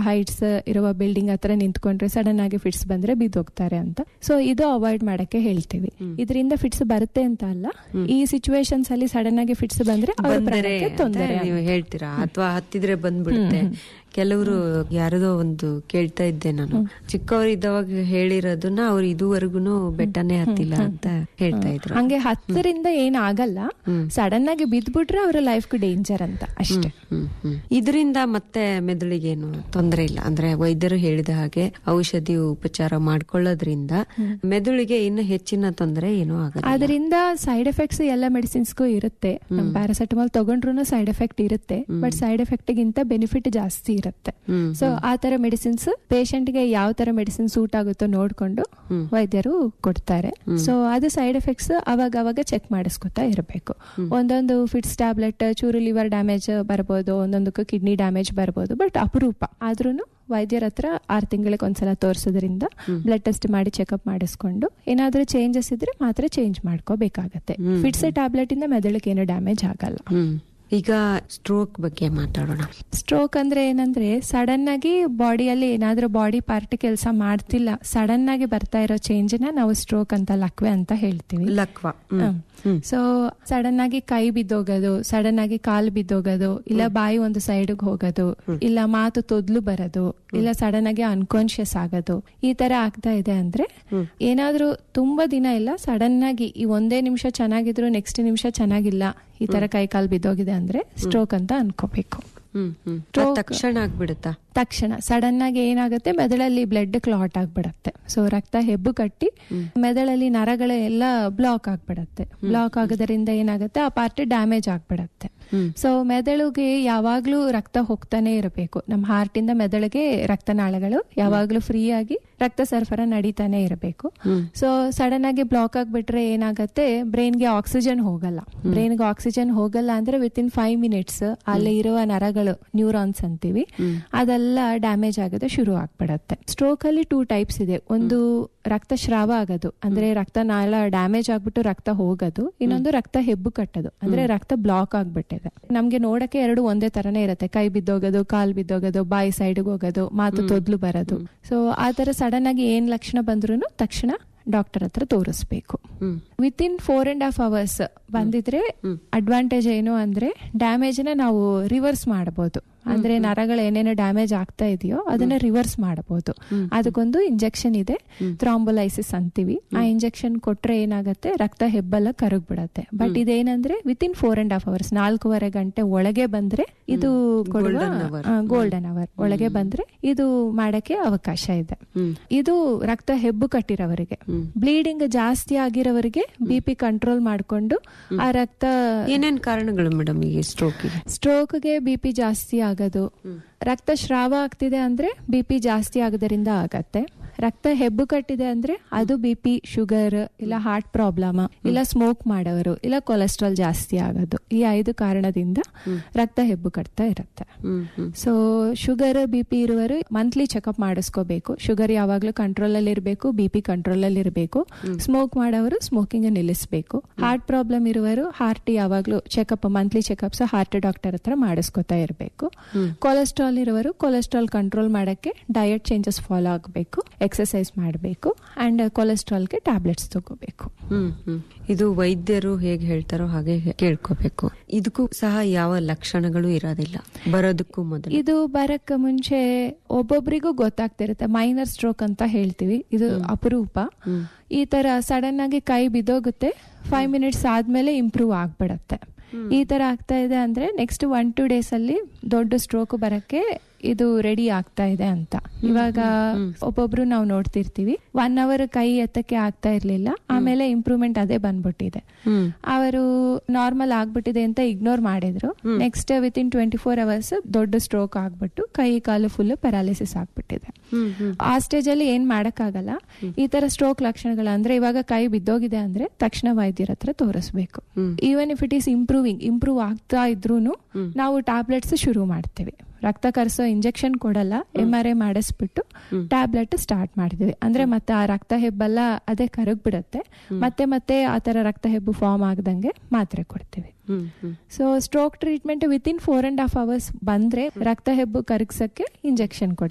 Heights ಇರುವ building ಹತ್ರ ನಿಂತ್ಕೊಂಡ್ರೆ sudden ಆಗಿ ಫಿಟ್ಸ್ ಬಂದ್ರೆ ಬಿದ್ದೋಗ್ತಾರೆ ಅಂತ ಸೊ ಇದು ಅವಾಯ್ಡ್ ಮಾಡಕ್ಕೆ ಹೇಳ್ತೀವಿ ಇದರಿಂದ ಫಿಟ್ಸ್ ಬರುತ್ತೆ ಅಂತ ಅಲ್ಲ ಈ ಸಿಚುವೇಶನ್ಸ್ ಅಲ್ಲಿ ಸಡನ್ ಆಗಿ ಫಿಟ್ಸ್ ಬಂದ್ರೆ ಅವ್ರ ಬಂದರೆ ಪ್ರಾಣಕ್ಕೆ ಅಂತ ತೊಂದರೆ ನೀವು ಹೇಳ್ತೀರಾ ಅಥವಾ ಹತ್ತಿದ್ರೆ ಬಂದ್ಬಿಡುತ್ತೆ ಕೆಲವರು ಯಾರದೋ ಒಂದು ಕೇಳ್ತಾ ಇದ್ದೆ ನಾನು ಚಿಕ್ಕವರಿದ್ದವಾಗ ಹೇಳಿರೋದನ್ನ ಅವ್ರು ಇದುವರೆಗೂ ಬೆಟ್ಟನೇ ಹತ್ತಿಲ್ಲ ಅಂತ ಹೇಳ್ತಾ ಇದ್ರು ಹಂಗೆ ಹತ್ತರಿಂದ ಏನ್ ಆಗಲ್ಲ ಸಡನ್ ಆಗಿ ಬಿದ್ಬಿಟ್ರೆ ಅವರ ಲೈಫ್ಗೂ ಡೇಂಜರ್ ಅಂತ ಅಷ್ಟೇ ಹ್ಮ್, ಹ್ಮ್. ಇದರಿಂದ ಮತ್ತೆ ಮೆದುಳಿಗೇನು ತೊಂದರೆ ಇಲ್ಲ ಅಂದ್ರೆ ವೈದ್ಯರು ಹೇಳಿದ ಹಾಗೆ ಔಷಧಿ ಉಪಚಾರ ಮಾಡ್ಕೊಳ್ಳೋದ್ರಿಂದ ಮೆದುಳಿಗೆ ಇನ್ನು ಹೆಚ್ಚಿನ ತೊಂದರೆ ಏನೂ ಆಗಲ್ಲ ಅದರಿಂದ ಸೈಡ್ ಎಫೆಕ್ಟ್ಸ್ ಎಲ್ಲ ಮೆಡಿಸಿನ್ಸ್ಗೂ ಇರುತ್ತೆ ನಮ್ ಪ್ಯಾರಾಸೆಟಮಾಲ್ ತಗೊಂಡ್ರು ಸೈಡ್ ಎಫೆಕ್ಟ್ ಇರುತ್ತೆ ಬಟ್ ಸೈಡ್ ಎಫೆಕ್ಟ್ ಗಿಂತ ಬೆನಿಫಿಟ್ ಜಾಸ್ತಿ ಇರುತ್ತೆ ಹ್ಮ್, ಸೊ ಆ ತರ ಮೆಡಿಸಿನ್ಸ್ ಪೇಷಂಟ್ ಗೆ ಯಾವ ತರ ಮೆಡಿಸಿನ್ ಸೂಟ್ ಆಗುತ್ತೋ ನೋಡ್ಕೊಂಡು ವೈದ್ಯರು ಕೊಡ್ತಾರೆ ಸೊ ಅದು ಸೈಡ್ ಎಫೆಕ್ಟ್ಸ್ ಅವಾಗ ಅವಾಗ ಚೆಕ್ ಮಾಡಿಸ್ಕೊತಾ ಇರಬೇಕು ಒಂದೊಂದು ಫಿಟ್ಸ್ ಟ್ಯಾಬ್ಲೆಟ್ ಚೂರು ಲಿವರ್ ಡ್ಯಾಮೇಜ್ ಬರ್ಬೋದು ಒಂದೊಂದಕ್ಕೂ ಕಿಡ್ನಿ ಡ್ಯಾಮೇಜ್ ಬರ್ಬೋದು ಬಟ್ ಅಪರೂಪ ಆದ್ರೂ ವೈದ್ಯರ ಹತ್ರ ಆರು ತಿಂಗಳಿಗೆ ಒಂದ್ಸಲ ತೋರಿಸೋದ್ರಿಂದ ಬ್ಲಡ್ ಟೆಸ್ಟ್ ಮಾಡಿ ಚೆಕಪ್ ಮಾಡಿಸ್ಕೊಂಡು ಏನಾದ್ರೂ ಚೇಂಜಸ್ ಇದ್ರೆ ಮಾತ್ರ ಚೇಂಜ್ ಮಾಡ್ಕೋಬೇಕಾಗತ್ತೆ ಫಿಟ್ಸ್ ಟ್ಯಾಬ್ಲೆಟ್ ಇಂದ ಮೆದುಳಿಗೆ ಏನು ಡ್ಯಾಮೇಜ್ ಆಗಲ್ಲ ಹ್ಮ್ ಈಗ ಸ್ಟ್ರೋಕ್ ಬಗ್ಗೆ ಮಾತಾಡೋಣ ಸ್ಟ್ರೋಕ್ ಅಂದ್ರೆ ಏನಂದ್ರೆ ಸಡನ್ ಆಗಿ ಬಾಡಿಯಲ್ಲಿ ಏನಾದ್ರೂ ಬಾಡಿ ಪಾರ್ಟ್ ಕೆಲಸ ಮಾಡ್ತಿಲ್ಲ ಸಡನ್ ಆಗಿ ಬರ್ತಾ ಇರೋ ಚೇಂಜ್ ನ ನಾವು ಸ್ಟ್ರೋಕ್ ಅಂತ ಲಕ್ವೆ ಅಂತ ಹೇಳ್ತೀವಿ ಲಕ್ವ ಹ್ಮ್. ಹ್ಮ್. ಸೊ ಸಡನ್ ಆಗಿ ಕೈ ಬಿದ್ದೋಗೋದು ಸಡನ್ ಆಗಿ ಕಾಲು ಬಿದ್ದೋಗೋದು ಇಲ್ಲ ಬಾಯಿ ಒಂದು ಸೈಡ್ ಹೋಗೋದು ಇಲ್ಲ ಮಾತು ತೊದ್ಲು ಬರೋದು ಇಲ್ಲ ಸಡನ್ ಆಗಿ ಅನ್ಕಾನ್ಶಿಯಸ್ ಆಗೋದು ಈ ತರ ಆಗ್ತಾ ಇದೆ ಅಂದ್ರೆ ಏನಾದ್ರೂ ತುಂಬಾ ದಿನ ಇಲ್ಲ ಸಡನ್ ಆಗಿ ಈ ಒಂದೇ ನಿಮಿಷ ಚೆನ್ನಾಗಿದ್ರು ನೆಕ್ಸ್ಟ್ ನಿಮಿಷ ಚೆನ್ನಾಗಿಲ್ಲ ಈ ತರ ಕೈ ಕಾಲು ಬಿದ್ದೋಗಿದೆ ಅಂದ್ರೆ ಸ್ಟ್ರೋಕ್ ಅಂತ ಅನ್ಕೋಬೇಕು ಹ್ಮ್ ಹ್ಮ್ ಅದ್ Stroke- ತಕ್ಷಣ ಆಗ್ಬಿಡುತ್ತಾ ತಕ್ಷಣ ಸಡನ್ ಆಗಿ ಏನಾಗುತ್ತೆ ಮೆದುಳಲ್ಲಿ ಬ್ಲಡ್ ಕ್ಲಾಟ್ ಆಗ್ಬಿಡತ್ತೆ ಸೊ ರಕ್ತ ಹೆಬ್ಬು ಕಟ್ಟಿ ಮೆದುಳಲ್ಲಿ ನರಗಳು ಎಲ್ಲ ಬ್ಲಾಕ್ ಆಗ್ಬಿಡತ್ತೆ ಬ್ಲಾಕ್ ಆಗೋದ್ರಿಂದ ಏನಾಗುತ್ತೆ ಆ ಪಾರ್ಟ್ ಡ್ಯಾಮೇಜ್ ಆಗ್ಬಿಡತ್ತೆ ಸೊ ಮೆದುಳಿಗೆ ಯಾವಾಗ್ಲೂ ರಕ್ತ ಹೋಗ್ತಾನೆ ಇರಬೇಕು ನಮ್ಮ ಹಾರ್ಟ್ ಇಂದ ಮೆದುಳಿಗೆ ರಕ್ತನಾಳಗಳು ಯಾವಾಗ್ಲೂ ಫ್ರೀ ಆಗಿ ರಕ್ತ ಸರಫರ ನಡೀತಾನೆ ಇರಬೇಕು ಸೊ ಸಡನ್ ಆಗಿ ಬ್ಲಾಕ್ ಆಗ್ಬಿಟ್ರೆ ಏನಾಗತ್ತೆ ಬ್ರೈನ್ಗೆ ಆಕ್ಸಿಜನ್ ಹೋಗಲ್ಲ ಬ್ರೈನ್ಗೆ ಆಕ್ಸಿಜನ್ ಹೋಗಲ್ಲ ಅಂದ್ರೆ ವಿತ್ ಇನ್ ಫೈವ್ ಮಿನಿಟ್ಸ್ ಅಲ್ಲಿ ಇರುವ ನರಗಳು ನ್ಯೂರಾನ್ಸ್ ಅಂತೀವಿ ಅದೆಲ್ಲ ಡ್ಯಾಮೇಜ್ ಆಗೋದು ಶುರು ಆಗ್ಬಿಡತ್ತೆ ಸ್ಟ್ರೋಕ್ ಅಲ್ಲಿ ಟೂ ಟೈಪ್ಸ್ ಇದೆ ಒಂದು ರಕ್ತಸ್ರಾವ ಆಗೋದು ಅಂದ್ರೆ ರಕ್ತನಾಳ ಡ್ಯಾಮೇಜ್ ಆಗ್ಬಿಟ್ಟು ರಕ್ತ ಹೋಗೋದು ಇನ್ನೊಂದು ರಕ್ತ ಹೆಬ್ಬು ಕಟ್ಟೋದು ಅಂದ್ರೆ ರಕ್ತ ಬ್ಲಾಕ್ ಆಗ್ಬಿಟ್ಟಿದೆ ನಮ್ಗೆ ನೋಡಕ್ಕೆ ಎರಡು ಒಂದೇ ತರನೇ ಇರುತ್ತೆ ಕೈ ಬಿದ್ದೋಗೋದು ಕಾಲ್ ಬಿದ್ದೋಗೋದು ಬಾಯಿ ಸೈಡ್ಗೆ ಹೋಗೋದು ಮಾತು ತೊದ್ಲು ಬರೋದು ಸೊ ಆ ತರ ಸಡನ್ ಆಗಿ ಏನ್ ಲಕ್ಷಣ ಬಂದ್ರು ತಕ್ಷಣ ಡಾಕ್ಟರ್ ಹತ್ರ ತೋರಿಸ್ಬೇಕು ಹ್ಮ್ within four and half hours ಬಂದಿದ್ರೆ ಅಡ್ವಾಂಟೇಜ್ ಏನು ಅಂದ್ರೆ ಡ್ಯಾಮೇಜ್ ನ ನಾವು ರಿವರ್ಸ್ ಮಾಡಬಹುದು ಅಂದ್ರೆ ನರಗಳು ಏನೇನು ಡ್ಯಾಮೇಜ್ ಆಗ್ತಾ ಇದೆಯೋ ಅದನ್ನ ರಿವರ್ಸ್ ಮಾಡಬಹುದು ಅದಕ್ಕೊಂದು ಇಂಜೆಕ್ಷನ್ ಇದೆ ಥ್ರಾಂಬೋಲೈಸಿಸ್ ಅಂತೀವಿ ಆ ಇಂಜೆಕ್ಷನ್ ಕೊಟ್ರೆ ಏನಾಗುತ್ತೆ ರಕ್ತ ಹೆಬ್ಬೆಲ್ಲ ಕರಗ್ ಬಿಡತ್ತೆ ಬಟ್ ಇದೇನಂದ್ರೆ within four and half hours ನಾಲ್ಕೂವರೆ ಗಂಟೆ ಒಳಗೆ ಬಂದ್ರೆ ಇದು ಕೊಡುವ Golden hour. ಗೋಲ್ಡನ್ ಅವರ್ ಒಳಗೆ ಬಂದ್ರೆ ಇದು ಮಾಡಕ್ಕೆ ಅವಕಾಶ ಇದೆ ಹ್ಮ್ ಇದು ರಕ್ತ ಹೆಬ್ಬು ಕಟ್ಟಿರೋವರಿಗೆ ಬ್ಲೀಡಿಂಗ್ ಜಾಸ್ತಿ ಆಗಿರೋವರಿಗೆ ಬಿ ಪಿ ಕಂಟ್ರೋಲ್ ಮಾಡಿಕೊಂಡು ಆ ರಕ್ತ ಏನೇನ್ ಕಾರಣಗಳು ಮೇಡಮ್ ಈ ಸ್ಟ್ರೋಕಿಗೆ ಸ್ಟ್ರೋಕ್ಗೆ ಬಿ ಪಿ ಜಾಸ್ತಿ ಆಗೋದು ರಕ್ತ ಸ್ರಾವ ಆಗ್ತಿದೆ ಅಂದ್ರೆ ಬಿ ಪಿ ಜಾಸ್ತಿ ಆಗೋದ್ರಿಂದ ಆಗತ್ತೆ ರಕ್ತ ಹೆಬ್ಬು ಕಟ್ಟಿದೆ ಅಂದ್ರೆ ಅದು ಬಿ ಪಿ ಶುಗರ್ ಇಲ್ಲ ಹಾರ್ಟ್ ಪ್ರಾಬ್ಲಮ್ ಇಲ್ಲ ಸ್ಮೋಕ್ ಮಾಡೋರು ಇಲ್ಲ ಕೊಲೆಸ್ಟ್ರಾಲ್ ಜಾಸ್ತಿ ಆಗೋದು ಈ ಐದು ಕಾರಣದಿಂದ ರಕ್ತ ಹೆಬ್ಬು ಕಟ್ತಾ ಇರುತ್ತೆ ಹ್ಮ್ ಹ್ಮ್ ಸೊ ಶುಗರ್ ಬಿ ಪಿ ಇರುವರು ಮಂತ್ಲಿ ಚೆಕಪ್ ಮಾಡಿಸ್ಕೋಬೇಕು ಶುಗರ್ ಯಾವಾಗ್ಲೂ ಕಂಟ್ರೋಲ್ ಅಲ್ಲಿ ಇರಬೇಕು ಬಿ ಪಿ ಕಂಟ್ರೋಲ್ ಅಲ್ಲಿ ಇರಬೇಕು ಸ್ಮೋಕ್ ಮಾಡೋರು ಸ್ಮೋಕಿಂಗ್ ನಿಲ್ಲಿಸಬೇಕು ಹಾರ್ಟ್ ಪ್ರಾಬ್ಲಮ್ ಇರುವರು ಹಾರ್ಟ್ ಯಾವಾಗ್ಲೂ checkup monthly checkups heart doctor ಹತ್ರ ಮಾಡಿಸ್ಕೊತಾ ಇರಬೇಕು ಕೊಲೆಸ್ಟ್ರಾಲ್ ಇರುವರು ಕೊಲೆಸ್ಟ್ರಾಲ್ ಕಂಟ್ರೋಲ್ ಮಾಡಕ್ಕೆ ಡಯಟ್ ಚೇಂಜಸ್ ಫಾಲೋ ಆಗಬೇಕು ಎಕ್ಸರ್ಸೈಸ್ ಮಾಡಬೇಕು ಅಂಡ್ ಕೊಲೆಸ್ಟ್ರಾಲ್ಗೆ ಟ್ಯಾಬ್ಲೆಟ್ಸ್ ತಗೋಬೇಕು ಹ್ಮ್ ಹ್ಮ್ ಇದು ವೈದ್ಯರು ಹೇಗೆ ಹೇಳ್ತಾರೋ ಹಾಗೆ ಕೇಳ್ಕೋಬೇಕು ಇದಕ್ಕೂ ಸಹ ಯಾವ ಲಕ್ಷಣಗಳು ಇರೋದಿಲ್ಲ ಬರೋದಕ್ಕೂ ಮೊದಲು ಇದು ಬರಕ್ ಮುಂಚೆ ಒಬ್ಬೊಬ್ರಿಗೂ ಗೊತ್ತಾಗ್ತಿರುತ್ತೆ ಮೈನರ್ ಸ್ಟ್ರೋಕ್ ಅಂತ ಹೇಳ್ತೀವಿ ಇದು ಅಪರೂಪ ಈ ತರ ಸಡನ್ ಆಗಿ ಕೈ ಬಿದ್ದೋಗುತ್ತೆ ಫೈವ್ ಮಿನಿಟ್ಸ್ ಆದ್ಮೇಲೆ ಇಂಪ್ರೂವ್ ಆಗ್ಬಿಡತ್ತೆ ಈ ತರ ಆಗ್ತಾ ಇದೆ ಅಂದ್ರೆ ನೆಕ್ಸ್ಟ್ ಒನ್ ಟೂ ಡೇಸ್ ಅಲ್ಲಿ ದೊಡ್ಡ ಸ್ಟ್ರೋಕ್ ಬರಕ್ಕೆ ಇದು ರೆಡಿ ಆಗ್ತಾ ಇದೆ ಅಂತ ಇವಾಗ ಒಬ್ಬೊಬ್ರು ನಾವು ನೋಡ್ತಿರ್ತೀವಿ ಒನ್ ಅವರ್ ಕೈ ಎತ್ತಕ್ಕೆ ಆಗ್ತಾ ಇರ್ಲಿಲ್ಲ ಆಮೇಲೆ ಇಂಪ್ರೂವ್ಮೆಂಟ್ ಅದೇ ಬಂದ್ಬಿಟ್ಟಿದೆ ಹ್ಮ್ ಅವರು ನಾರ್ಮಲ್ ಆಗ್ಬಿಟ್ಟಿದೆ ಅಂತ ಇಗ್ನೋರ್ ಮಾಡಿದ್ರು next within twenty four hours ದೊಡ್ಡ ಸ್ಟ್ರೋಕ್ ಆಗ್ಬಿಟ್ಟು ಕೈ ಕಾಲು ಫುಲ್ ಪ್ಯಾರಾಲಿಸಿಸ್ ಆಗ್ಬಿಟ್ಟಿದೆ ಹ್ಮ್ ಹ್ಮ್ ಆ ಸ್ಟೇಜ್ ಅಲ್ಲಿ ಏನ್ ಮಾಡಕ್ಕಾಗಲ್ಲ ಈ ತರ ಸ್ಟ್ರೋಕ್ ಲಕ್ಷಣಗಳು ಅಂದ್ರೆ ಇವಾಗ ಕೈ ಬಿದ್ದೋಗಿದೆ ಅಂದ್ರೆ ತಕ್ಷಣ ವೈದ್ಯರ ಹತ್ರ ತೋರಿಸ್ಬೇಕು even if it is improving improve ಆಗ್ತಾ ಇದ್ರೂ ನಾವು ಟ್ಯಾಬ್ಲೆಟ್ಸ್ ಶುರು ಮಾಡ್ತೇವೆ ರಕ್ತ ಕರೆಸೋ ಇಂಜೆಕ್ಷನ್ ಕೊಡಲ್ಲ ಎಂ ಆರ್ ಐ ಮಾಡಿಸ್ಬಿಟ್ಟು ಟ್ಯಾಬ್ಲೆಟ್ ಸ್ಟಾರ್ಟ್ ಮಾಡ್ತೀವಿ ಅಂದ್ರೆ ಮತ್ತೆ ಆ ರಕ್ತ ಹೆಬ್ಬೆಲ್ಲ ಅದೇ ಕರಗ್ ಬಿಡತ್ತೆ ಮತ್ತೆ ಮತ್ತೆ ಆ ತರ ರಕ್ತ ಹೆಬ್ಬು ಫಾರ್ಮ್ ಆಗದಂಗೆ ಮಾತ್ರೆ ಕೊಡ್ತೀವಿ hmm hmm so stroke treatment within four and half hours ಬಂದ್ರೆ ರಕ್ತ ಹೆಬ್ಬು ಕರಗ್ಸಕ್ಕೆ ಇಂಜೆಕ್ಷನ್ ಕೊಡ್ತೀವಿ